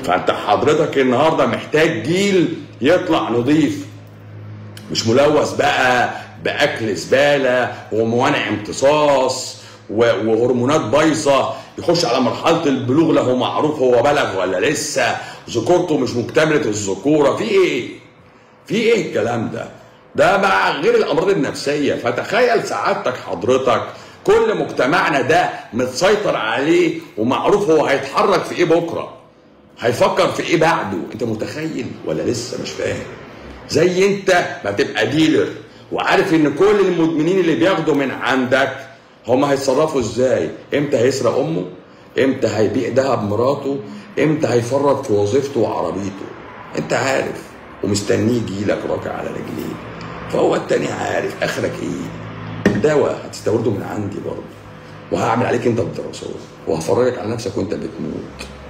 فانت حضرتك النهارده محتاج جيل يطلع نظيف مش ملوث بقى باكل زباله وموانع امتصاص و- وهرمونات بايظه يخش على مرحله البلوغ لا هو معروف هو بلغ ولا لسه ذكورته مش مكتمله الذكوره في ايه؟ في ايه الكلام ده؟ ده مع غير الامراض النفسيه فتخيل سعادتك حضرتك كل مجتمعنا ده متسيطر عليه ومعروف هو هيتحرك في ايه بكره هيفكر في ايه بعده انت متخيل ولا لسه مش فاهم زي انت ما تبقى ديلر وعارف ان كل المدمنين اللي بياخدوا من عندك هم هيتصرفوا ازاي امتى هيسرق امه امتى هيبيع دهب مراته امتى هيفرط في وظيفته وعربيته انت عارف ومستنيه يجيلك راكع على رجليه فهو التاني عارف اخرك ايه دواء هتستورده من عندي برضه وهعمل عليك انت الدراسات وهفرجك على نفسك وانت بتموت